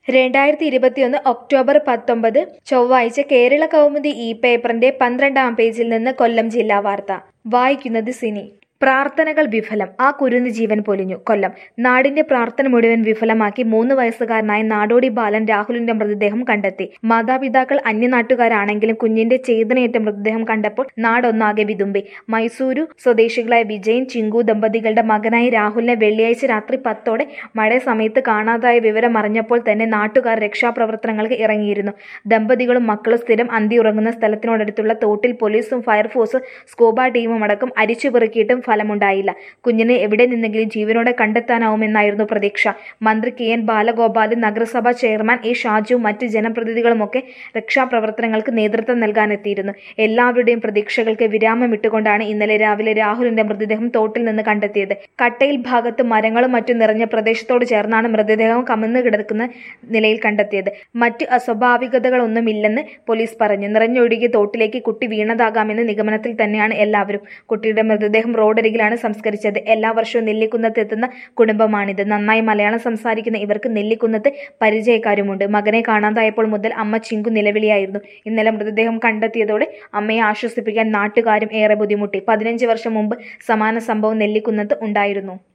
രണ്ടായിരത്തി ഇരുപത്തിയൊന്ന് ഒക്ടോബർ പത്തൊമ്പത് ചൊവ്വാഴ്ച കേരള കൗമുദി ഇ പേപ്പറിന്റെ പന്ത്രണ്ടാം പേജിൽ നിന്ന് കൊല്ലം ജില്ലാ വാർത്ത വായിക്കുന്നത് സിനി പ്രാർത്ഥനകൾ വിഫലം ആ കുരുന്ന് ജീവൻ പൊലിഞ്ഞു കൊല്ലം നാടിന്റെ പ്രാർത്ഥന മുഴുവൻ വിഫലമാക്കി മൂന്ന് വയസ്സുകാരനായ നാടോടി ബാലൻ രാഹുലിന്റെ മൃതദേഹം കണ്ടെത്തി മാതാപിതാക്കൾ അന്യനാട്ടുകാരാണെങ്കിലും കുഞ്ഞിന്റെ ചേതനയേറ്റ മൃതദേഹം കണ്ടപ്പോൾ നാടൊന്നാകെ വിതുമ്പി മൈസൂരു സ്വദേശികളായ വിജയൻ ചിങ്കു ദമ്പതികളുടെ മകനായ രാഹുലിനെ വെള്ളിയാഴ്ച രാത്രി പത്തോടെ മഴ സമയത്ത് കാണാതായ വിവരം അറിഞ്ഞപ്പോൾ തന്നെ നാട്ടുകാർ രക്ഷാപ്രവർത്തനങ്ങൾക്ക് ഇറങ്ങിയിരുന്നു ദമ്പതികളും മക്കളും സ്ഥിരം അന്തിയുറങ്ങുന്ന സ്ഥലത്തിനോടടുത്തുള്ള തോട്ടിൽ പോലീസും ഫയർഫോഴ്സും സ്കൂബ ടീമും അടക്കം അരിച്ചുപെറുക്കിയിട്ടും ഫലമുണ്ടായില്ല കുഞ്ഞിനെ എവിടെ നിന്നെങ്കിലും ജീവനോടെ കണ്ടെത്താനാവുമെന്നായിരുന്നു പ്രതീക്ഷ മന്ത്രി കെ എൻ ബാലഗോപാലും നഗരസഭാ ചെയർമാൻ എ ഷാജുവും മറ്റ് ജനപ്രതിനിധികളുമൊക്കെ രക്ഷാപ്രവർത്തനങ്ങൾക്ക് നേതൃത്വം നൽകാനെത്തിയിരുന്നു എല്ലാവരുടെയും പ്രതീക്ഷകൾക്ക് വിരാമമിട്ടുകൊണ്ടാണ് ഇന്നലെ രാവിലെ രാഹുലിന്റെ മൃതദേഹം തോട്ടിൽ നിന്ന് കണ്ടെത്തിയത് കട്ടയിൽ ഭാഗത്ത് മരങ്ങളും മറ്റും നിറഞ്ഞ പ്രദേശത്തോട് ചേർന്നാണ് മൃതദേഹം കമന്നു കിടക്കുന്ന നിലയിൽ കണ്ടെത്തിയത് മറ്റ് അസ്വാഭാവികതകളൊന്നുമില്ലെന്ന് പോലീസ് പറഞ്ഞു നിറഞ്ഞൊഴുകിയ തോട്ടിലേക്ക് കുട്ടി വീണതാകാമെന്ന നിഗമനത്തിൽ തന്നെയാണ് എല്ലാവരും കുട്ടിയുടെ മൃതദേഹം റോഡരികിലാണ് സംസ്കരിച്ചത് എല്ലാ വർഷവും നെല്ലിക്കുന്നത്ത് എത്തുന്ന കുടുംബമാണിത് നന്നായി മലയാളം സംസാരിക്കുന്ന ഇവർക്ക് നെല്ലിക്കുന്നത്ത് പരിചയക്കാരുമുണ്ട് മകനെ കാണാതായപ്പോൾ മുതൽ അമ്മ ചിങ്കു നിലവിളിയായിരുന്നു ഇന്നലെ മൃതദേഹം കണ്ടെത്തിയതോടെ അമ്മയെ ആശ്വസിപ്പിക്കാൻ നാട്ടുകാരും ഏറെ ബുദ്ധിമുട്ടി പതിനഞ്ച് വർഷം മുമ്പ് സമാന സംഭവം നെല്ലിക്കുന്നത്ത് ഉണ്ടായിരുന്നു